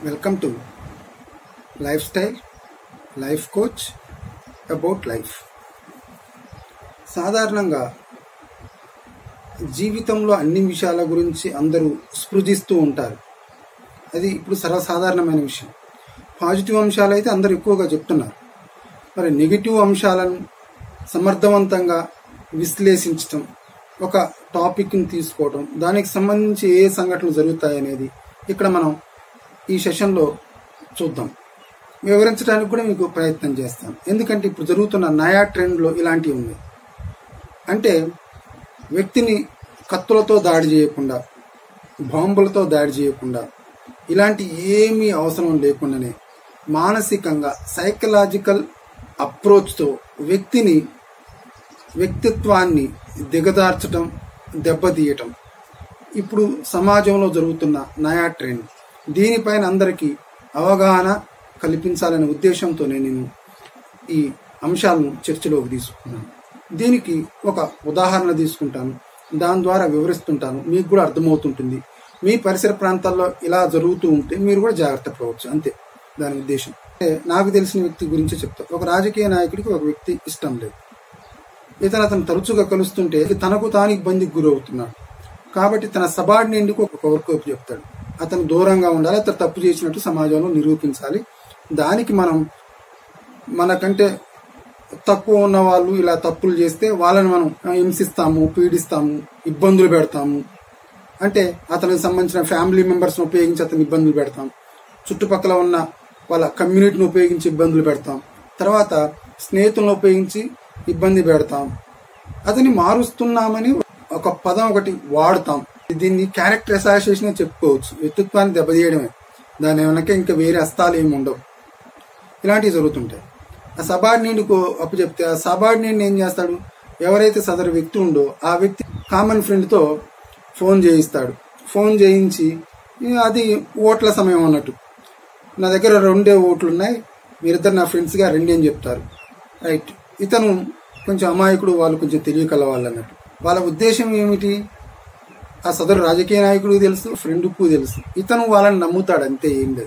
welcome to lifestyle life coach about life సాధారణంగా జీవితంలో అన్ని విషయాల గురించి అందరూ స్పృజిస్తూ ఉంటారు అది ఇప్పుడు సర్వసాధారణమైన విషయం పాజిటివ్ అంశాలు అయితే అందరూ ఎక్కువగా చెప్తున్నారు మరి నెగిటివ్ అంశాలను సమర్థవంతంగా విశ్లేషించటం ఒక టాపిక్ని తీసుకోవటం దానికి సంబంధించి ఏ సంఘటనలు జరుగుతాయి అనేది ఇక్కడ మనం ఈ సెషన్లో చూద్దాం వివరించడానికి కూడా మీకు ప్రయత్నం చేస్తాను ఎందుకంటే ఇప్పుడు జరుగుతున్న నయా ట్రెండ్లో ఇలాంటివి ఉన్నాయి అంటే వ్యక్తిని కత్తులతో దాడి చేయకుండా బాంబులతో దాడి చేయకుండా ఇలాంటి ఏమీ అవసరం లేకుండానే మానసికంగా సైకలాజికల్ అప్రోచ్తో వ్యక్తిని వ్యక్తిత్వాన్ని దిగదార్చటం దెబ్బతీయటం ఇప్పుడు సమాజంలో జరుగుతున్న నయా ట్రెండ్ దీనిపైన అందరికీ అవగాహన కల్పించాలనే ఉద్దేశంతో నేను ఈ అంశాలను చర్చలోకి తీసుకున్నాను దీనికి ఒక ఉదాహరణ తీసుకుంటాను దాని ద్వారా వివరిస్తుంటాను మీకు కూడా అర్థమవుతుంటుంది మీ పరిసర ప్రాంతాల్లో ఇలా జరుగుతూ ఉంటే మీరు కూడా జాగ్రత్త పడవచ్చు అంతే దాని ఉద్దేశం అంటే నాకు తెలిసిన వ్యక్తి గురించి చెప్తా ఒక రాజకీయ నాయకుడికి ఒక వ్యక్తి ఇష్టం లేదు ఇతను అతను తరచుగా కలుస్తుంటే తనకు తాను ఇబ్బందికి గురవుతున్నాడు కాబట్టి తన సబార్డినేట్కి ఒక వర్క్ చెప్తాడు అతను దూరంగా ఉండాలి అతను తప్పు చేసినట్టు సమాజంలో నిరూపించాలి దానికి మనం మనకంటే తక్కువ ఉన్న వాళ్ళు ఇలా తప్పులు చేస్తే వాళ్ళని మనం హింసిస్తాము పీడిస్తాము ఇబ్బందులు పెడతాము అంటే అతనికి సంబంధించిన ఫ్యామిలీ మెంబర్స్ని ఉపయోగించి అతను ఇబ్బందులు పెడతాం చుట్టుపక్కల ఉన్న వాళ్ళ కమ్యూనిటీని ఉపయోగించి ఇబ్బందులు పెడతాం తర్వాత స్నేహితులను ఉపయోగించి ఇబ్బంది పెడతాం అతన్ని మారుస్తున్నామని ఒక పదం ఒకటి వాడుతాం దీన్ని క్యారెక్టర్ అసోసియేషన్ చెప్పుకోవచ్చు వ్యక్తిత్వాన్ని దెబ్బతీయడమే దాని వెనక ఇంకా వేరే అస్తాలు ఏమి ఉండవు ఇలాంటివి జరుగుతుంటాయి ఆ సబార్డినేట్కు అప్పు చెప్తే ఆ సబార్డినేట్ ఏం చేస్తాడు ఎవరైతే సదరు వ్యక్తి ఉందో ఆ వ్యక్తి కామన్ ఫ్రెండ్తో ఫోన్ చేయిస్తాడు ఫోన్ చేయించి అది ఓట్ల సమయం అన్నట్టు నా దగ్గర రెండే ఓట్లు ఉన్నాయి మీరిద్దరు నా ఫ్రెండ్స్గా రెండే అని చెప్తారు రైట్ ఇతను కొంచెం అమాయకుడు వాళ్ళు కొంచెం తెలియకల వాళ్ళు అన్నట్టు వాళ్ళ ఉద్దేశం ఏమిటి ఆ సదరు రాజకీయ నాయకుడికి తెలుసు ఫ్రెండ్కు తెలుసు ఇతను వాళ్ళని నమ్ముతాడు అంతే ఏం లేదు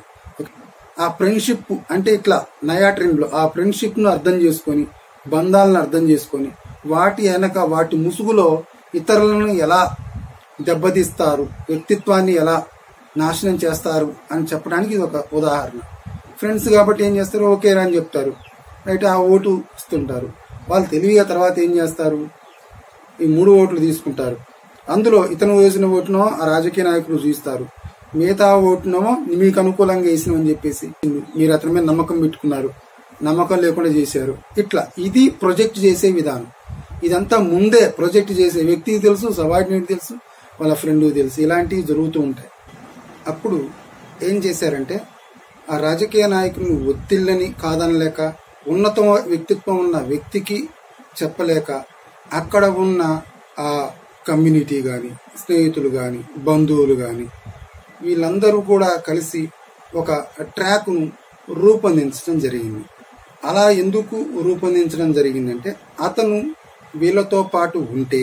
ఆ ఫ్రెండ్షిప్ అంటే ఇట్లా నయా ట్రెండ్లో ఆ ఫ్రెండ్షిప్ను అర్థం చేసుకొని బంధాలను అర్థం చేసుకొని వాటి వెనక వాటి ముసుగులో ఇతరులను ఎలా దెబ్బతీస్తారు వ్యక్తిత్వాన్ని ఎలా నాశనం చేస్తారు అని చెప్పడానికి ఇది ఒక ఉదాహరణ ఫ్రెండ్స్ కాబట్టి ఏం చేస్తారు ఓకే అని చెప్తారు రైట్ ఆ ఓటు ఇస్తుంటారు వాళ్ళు తెలివిగా తర్వాత ఏం చేస్తారు ఈ మూడు ఓట్లు తీసుకుంటారు అందులో ఇతను వేసిన ఓటునో ఆ రాజకీయ నాయకులు చూస్తారు మిగతా ఓటునేమో మీకు అనుకూలంగా వేసినామని చెప్పేసి మీరు అతని మీద నమ్మకం పెట్టుకున్నారు నమ్మకం లేకుండా చేశారు ఇట్లా ఇది ప్రొజెక్ట్ చేసే విధానం ఇదంతా ముందే ప్రొజెక్ట్ చేసే వ్యక్తికి తెలుసు సబార్డినేట్ తెలుసు వాళ్ళ ఫ్రెండ్ తెలుసు ఇలాంటివి జరుగుతూ ఉంటాయి అప్పుడు ఏం చేశారంటే ఆ రాజకీయ నాయకుని ఒత్తిళ్ళని కాదనలేక ఉన్నత వ్యక్తిత్వం ఉన్న వ్యక్తికి చెప్పలేక అక్కడ ఉన్న ఆ కమ్యూనిటీ కానీ స్నేహితులు కానీ బంధువులు కానీ వీళ్ళందరూ కూడా కలిసి ఒక ట్రాక్ను రూపొందించడం జరిగింది అలా ఎందుకు రూపొందించడం జరిగిందంటే అతను వీళ్ళతో పాటు ఉంటే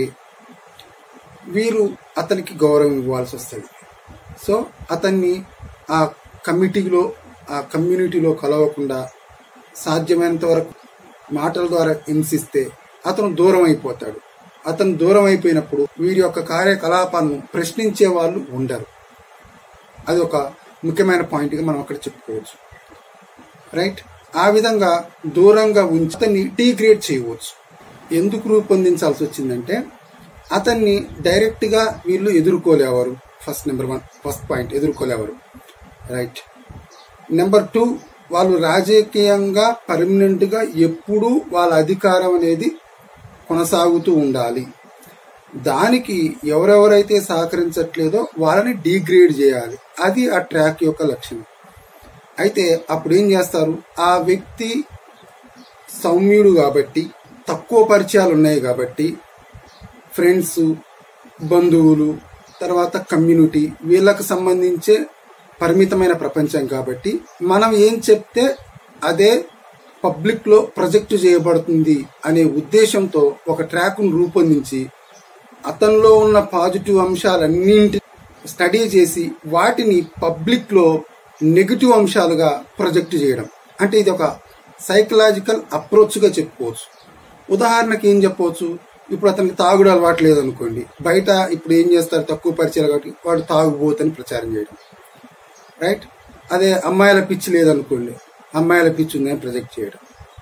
వీరు అతనికి గౌరవం ఇవ్వాల్సి వస్తుంది సో అతన్ని ఆ కమిటీలో ఆ కమ్యూనిటీలో కలవకుండా సాధ్యమైనంత వరకు మాటల ద్వారా హింసిస్తే అతను దూరం అయిపోతాడు అతను దూరం అయిపోయినప్పుడు వీరి యొక్క కార్యకలాపాలను ప్రశ్నించే వాళ్ళు ఉండరు అది ఒక ముఖ్యమైన పాయింట్గా మనం అక్కడ చెప్పుకోవచ్చు రైట్ ఆ విధంగా దూరంగా ఉంచి అతన్ని డీగ్రేడ్ చేయవచ్చు ఎందుకు రూపొందించాల్సి వచ్చిందంటే అతన్ని డైరెక్ట్గా వీళ్ళు ఎదుర్కోలేవారు first number one first point ఎదుర్కోలేవారు రైట్ నెంబర్ టూ వాళ్ళు రాజకీయంగా పర్మనెంట్గా ఎప్పుడూ వాళ్ళ అధికారం అనేది కొనసాగుతూ ఉండాలి దానికి ఎవరెవరైతే సహకరించట్లేదో వాళ్ళని డీగ్రేడ్ చేయాలి అది ఆ ట్రాక్ యొక్క లక్షణం అయితే అప్పుడు ఏం చేస్తారు ఆ వ్యక్తి సౌమ్యుడు కాబట్టి తక్కువ పరిచయాలు ఉన్నాయి కాబట్టి ఫ్రెండ్స్ బంధువులు తర్వాత కమ్యూనిటీ వీళ్ళకు సంబంధించే పరిమితమైన ప్రపంచం కాబట్టి మనం ఏం చెప్తే అదే పబ్లిక్ లో ప్రొజెక్ట్ చేయబడుతుంది అనే ఉద్దేశంతో ఒక ట్రాక్ను రూపొందించి అతనిలో ఉన్న పాజిటివ్ అంశాలన్నింటి స్టడీ చేసి వాటిని పబ్లిక్ లో నెగిటివ్ అంశాలుగా ప్రొజెక్ట్ చేయడం అంటే ఇది ఒక సైకలాజికల్ అప్రోచ్గా చెప్పుకోవచ్చు ఉదాహరణకి ఏం చెప్పవచ్చు ఇప్పుడు అతనికి తాగుడు అలవాటు లేదనుకోండి బయట ఇప్పుడు ఏం చేస్తారు తక్కువ పరిచయాలు కాబట్టి వాడు తాగుబోతని ప్రచారం చేయడం రైట్ అదే అమ్మాయిల పిచ్చి లేదనుకోండి అమ్మాయిల పిచ్చి ఉందని ప్రొజెక్ట్ చేయడం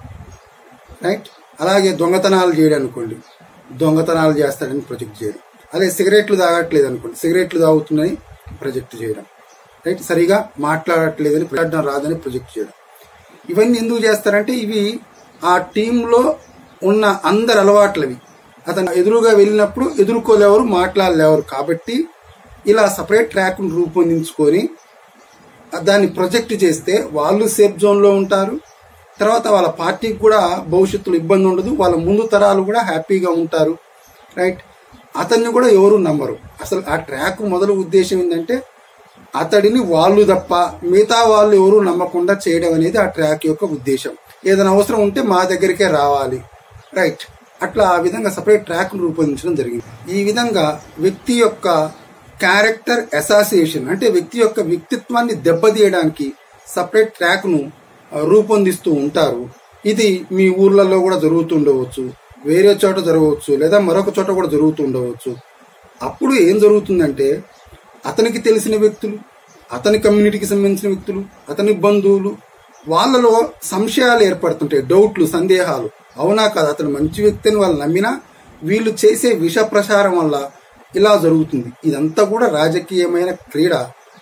రైట్ అలాగే దొంగతనాలు చేయడం అనుకోండి దొంగతనాలు చేస్తాడని ప్రొజెక్ట్ చేయడం అదే సిగరెట్లు తాగట్లేదు అనుకోండి సిగరెట్లు తాగుతుందని ప్రొజెక్ట్ చేయడం రైట్ సరిగా మాట్లాడట్లేదని ప్రకటన రాదని ప్రొజెక్ట్ చేయడం ఇవన్నీ ఎందుకు చేస్తారంటే ఇవి ఆ టీంలో ఉన్న అందరి అలవాట్లవి అతను ఎదురుగా వెళ్ళినప్పుడు ఎదుర్కోలేవరు మాట్లాడలేవరు కాబట్టి ఇలా సపరేట్ ట్రాక్ను రూపొందించుకొని దాన్ని ప్రొజెక్ట్ చేస్తే వాళ్ళు సేఫ్ జోన్లో ఉంటారు తర్వాత వాళ్ళ పార్టీకి కూడా భవిష్యత్తులో ఇబ్బంది ఉండదు వాళ్ళ ముందు తరాలు కూడా హ్యాపీగా ఉంటారు రైట్ అతన్ని కూడా ఎవరు నమ్మరు అసలు ఆ ట్రాక్ మొదలు ఉద్దేశం ఏంటంటే అతడిని వాళ్ళు తప్ప మిగతా వాళ్ళు ఎవరు నమ్మకుండా చేయడం అనేది ఆ ట్రాక్ యొక్క ఉద్దేశం ఏదైనా అవసరం ఉంటే మా దగ్గరికే రావాలి రైట్ అట్లా ఆ విధంగా సపరేట్ ట్రాక్ రూపొందించడం జరిగింది ఈ విధంగా వ్యక్తి యొక్క క్యారెక్టర్ అసోసియేషన్ అంటే వ్యక్తి యొక్క వ్యక్తిత్వాన్ని దెబ్బతీయడానికి సపరేట్ ట్రాక్ ను ఆ, రూపొందిస్తూ ఉంటారు ఇది మీ ఊర్లలో కూడా జరుగుతుండవచ్చు వేరే చోట జరగవచ్చు లేదా మరొక చోట కూడా జరుగుతుండవచ్చు అప్పుడు ఏం జరుగుతుందంటే అతనికి తెలిసిన వ్యక్తులు అతని కమ్యూనిటీకి సంబంధించిన వ్యక్తులు అతని బంధువులు వాళ్ళలో సంశయాలు ఏర్పడుతుంటాయి డౌట్లు సందేహాలు అవునా కాదు అతను మంచి వ్యక్తి అని వాళ్ళు నమ్మినా వీళ్ళు చేసే విష ప్రచారం వల్ల ఇలా జరుగుతుంది ఇదంతా కూడా రాజకీయమైన క్రీడ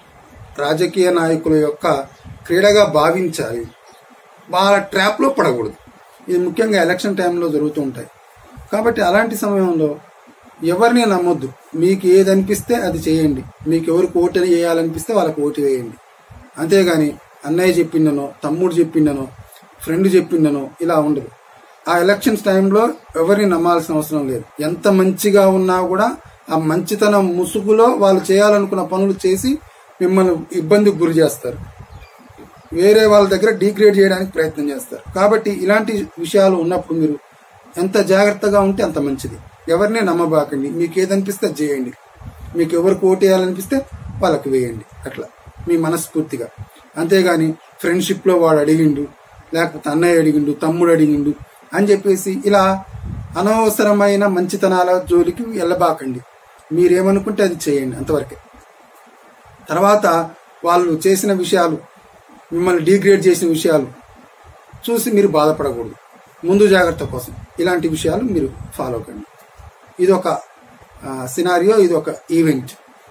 రాజకీయ నాయకుల యొక్క క్రీడగా భావించాలి వాళ్ళ ట్రాప్లో పడకూడదు ఇది ముఖ్యంగా ఎలక్షన్ టైంలో జరుగుతూ ఉంటాయి కాబట్టి అలాంటి సమయంలో ఎవరిని నమ్మొద్దు మీకు ఏది అనిపిస్తే అది చేయండి మీకు ఎవరికి ఓటు వేయాలనిపిస్తే వాళ్ళకి ఓటు వేయండి అంతేగాని అన్నయ్య చెప్పిండనో తమ్ముడు చెప్పిండనో ఫ్రెండ్ చెప్పిండనో ఇలా ఉండదు ఆ ఎలక్షన్స్ టైంలో ఎవరిని నమ్మాల్సిన అవసరం లేదు ఎంత మంచిగా ఉన్నా కూడా ఆ మంచితనం ముసుగులో వాళ్ళు చేయాలనుకున్న పనులు చేసి మిమ్మల్ని ఇబ్బందికి గురి చేస్తారు వేరే వాళ్ళ దగ్గర డీగ్రేడ్ చేయడానికి ప్రయత్నం చేస్తారు కాబట్టి ఇలాంటి విషయాలు ఉన్నప్పుడు మీరు ఎంత జాగ్రత్తగా ఉంటే అంత మంచిది ఎవరిని నమ్మబాకండి మీకు ఏదనిపిస్తే అది చేయండి మీకు ఎవరికి ఓటు వేయాలనిపిస్తే వాళ్ళకి వేయండి అట్లా మీ మనస్ఫూర్తిగా అంతేగాని ఫ్రెండ్షిప్లో వాడు అడిగిండు లేకపోతే అన్నయ్య అడిగిండు తమ్ముడు అడిగిండు అని చెప్పేసి ఇలా అనవసరమైన మంచితనాల జోలికి వెళ్ళబాకండి మీరేమనుకుంటే అది చేయండి అంతవరకే తర్వాత వాళ్ళు చేసిన విషయాలు మిమ్మల్ని డీగ్రేడ్ చేసిన విషయాలు చూసి మీరు బాధపడకూడదు ముందు జాగ్రత్త కోసం ఇలాంటి విషయాలు మీరు ఫాలో కండి ఇది ఒక సినారియో ఇది ఒక ఈవెంట్